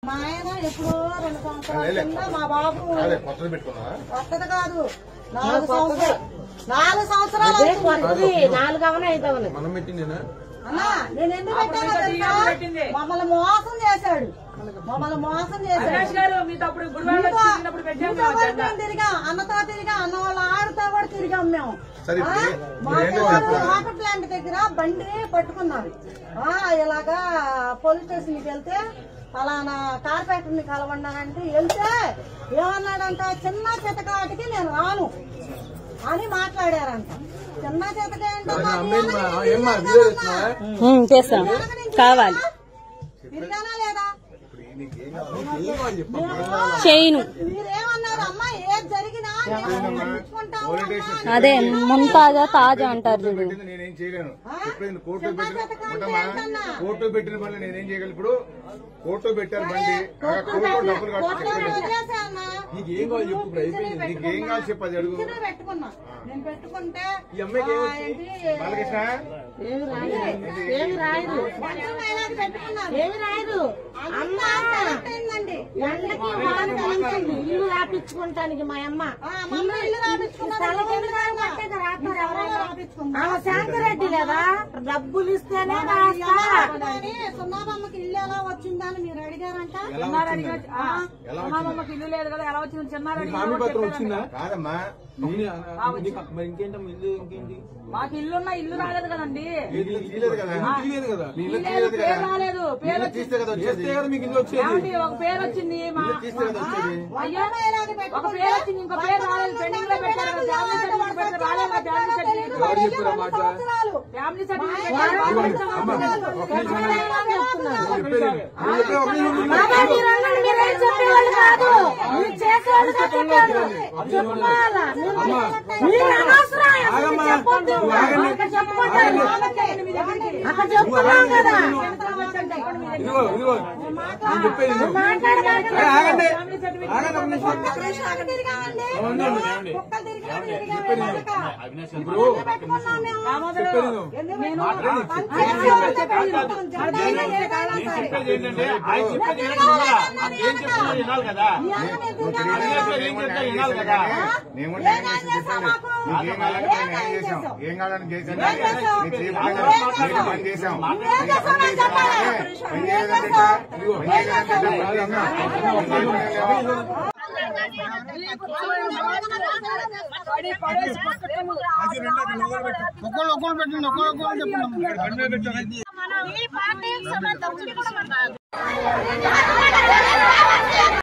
మా ఆయన ఎప్పుడో రెండు సంవత్సరాల కింద మా బాబు అదే కొత్తది పెట్టుకున్నావా కొత్తది కాదు నాలుగు సంవత్సరాలు నాలుగు సంవత్సరాలు అవుతుంది. నాలుగు అవన ఐదు అవన మనం పెట్టిందేనా అన్నా నేను ఎందుకు పెట్టానో తెలుసా మమ్మల్ని మోసం చేశాడు మమ్మల్ని మోసం చేశాడు గారు మీతో అప్పుడు గుడివాడలో ఇంకో- చిన్నప్పుడు పెట్టాం ఇంకో వాళ్ళతో తిరిగాం అన్నతో తిరిగాం అన్న వాళ్ళ ఆడతో కూడా తిరిగాం మేము సరే, ఆ, ఇప్పుడు మాకు ఏంటో వాడు చెప్పాలి. వాటర్ ప్లాంట్ దగ్గర బండి పట్టుకున్నారు ఆ, ఇలాగా పోలీస్ స్టేషన్కి వెళ్తే ఫలానా కార్పొరేటర్ని కలవన్నానంటే వెళ్తే ఏమన్నాడంట చిన్న చితకాటికి నేను రాను అని మాట్లాడారంట చిన్న చితక చేస్తాం కావాలి తిరిగానా లేదా చేయను మీరేమన్నారు అమ్మా ఏది జరిగినా మేము పట్టించుకుంటాము అమ్మా. అదే ముంతాజా తాజా అంటారు చూడు పెట్టింది నేనేం చేయలేను ఎప్పుడైనా కోర్టు చిన్న పెట్టిన చితక ఉంటామా? ఏంటన్నా? కోర్టు పెట్టిన పనులు నేనేం చేయగలను ఇప్పుడు కోర్టు పెట్టారు బండి ఆ కోర్టు డబ్బులు కొట్లో కట్టి వదిలేసా అన్నా. నీకు ఏం కావాలి చెప్పు ఇప్పుడు అయిపోయింది పింఛను నీకు ఏం కావాలి చెప్పు అది అడుగు పింఛను పెట్టుకున్నా నేను పెట్టుకుంటే ఈ అమ్మాయికి ఆ, ఏమొచ్చి ఏంటి, బాలకృష్ణ ఏమి రాయదు బండి మైలాది పెట్టుకున్నారు. ఏమి రాయదు అంతా కరెక్ట్ అయిందండి. ఎండకి వానకి అనుకుంది ఇల్లు రాపించుకుంటానికి మా అమ్మ ఆ, మమ్మీ ఇల్లు రాపించుకున్నారు. స్థలం ఉంది కాబట్టి ఇక రాస్తారు ఎవరైనా. రాపించుకుంది. ఆమె శాంతిరెడ్డి లేదా డబ్బులు ఇస్తేనే ఇలా రాస్తా అని సున్నాబమ్మకి ఇల్లు ఎలా వచ్చిందని మీరు అడిగారంట చిన్నారు అడిగా అమ్మమ్మకి ఇల్లు లేదు కదా ఎలా వచ్చింది చిన్నారు అడిగా కాదమ్మా మరి ఇంకేంటమ్మా ఇల్లు ఇంకేంటి మాకు ఇల్లున్నా ఇల్లు రాలేదు కదండి నీకు ఇల్లు తీయలేదు కదా తెలియదు కదా నీ ఇల్లు లేదు, తీయలేదు పేరు కదా రాలేదు పేరు ఇల్లు వచ్చింది తీస్తే కదా వచ్చేది చేస్తే కదా మీకు ఇల్లు వచ్చేది ఏమండి, ఒక పేరు వచ్చింది మా ఇల్లు తీస్తే కదా వచ్చేది అయ్యో మైలాది ఒక పెట్టుకుంటే పేరు వచ్చింది ఇంకో పేరు రాలేదు పెండింగ్ లో పెట్టారు కదా, ఫ్యామిలీ సర్టిఫికేట్ పెడితే రాలేదు కదా, ఫ్యామిలీ సర్టిఫికేట్ ఎవరు చెప్పారు ఆ మాట సంవత్సరాలు. ఫ్యామిలీ సర్టిఫికేట్ అమ్మ ఒక నిమిషం చెప్పేది నేను చెప్పే ఒక నిమిషం బాబా మీరందరూ మీరేం చెప్పేవాళ్ళు కాదు మీరు చేసేవాళ్ళు చెప్పారు చెప్పుకోవాలా మీరు అనవసరం ఆగమ్మా. చెప్పొద్దు నువ్వు ఆగండి. అక్కడ చెప్పుకుంటారు అక్కడ చెప్పుకున్నాం కదా ఇదిగో ఇదిగో నేను చెప్పేది ఇదిగో. మాట్లాడబాకండి. అరే, ఆగండి ఆగండి ఒక నిమిషం కృష్ణాకి తిరిగామండి. ఏమండి? కుక్కలు తిరిగినా తిరిగామే వెనక. ఇప్పుడు పెట్టుకున్నాం మేము. చెప్పేది నువ్వు. నేను మాట్లాడండి. పంచాయతీ పెట్టుకుంటాం. జెండా ఎగరేయాలి సరే. చెప్పేది ఏంటంటే ఆయన చెప్పేది వినాలి కదా ఏం చెప్తున్నా వినాలి కదా మీ అన్న నేను నువ్వు తిరిగాను. తిరిగి ఏం చెప్తా న్యాయం వినాలి చేసావు కదా. కానీ నేను కూడా ఏం న్యాయం న్యాయం చేసాను చేసావు మాకు? నీకేం కావాలని ఏం న్యాయం న్యాయం చేసాం చేసావు? ఏం కావాలని చేసాం ఏం చేసావు? నీ ఏం చేయకుండా చేసావు? నీకు పని చేసాం ఏం చేసావు నాకు చెప్పాలి. పని ఏం చేయలేదంటే చేసావు? పని చేయలేదంటే పని చేసాం. ఒక్కళ్ళు ఒక్కళ్ళు పెట్టండి ఒక్కళ్ళు ఒక్కళ్ళు చెప్పండి ఈ పార్టీకి సంబంధించి కూడా మనకు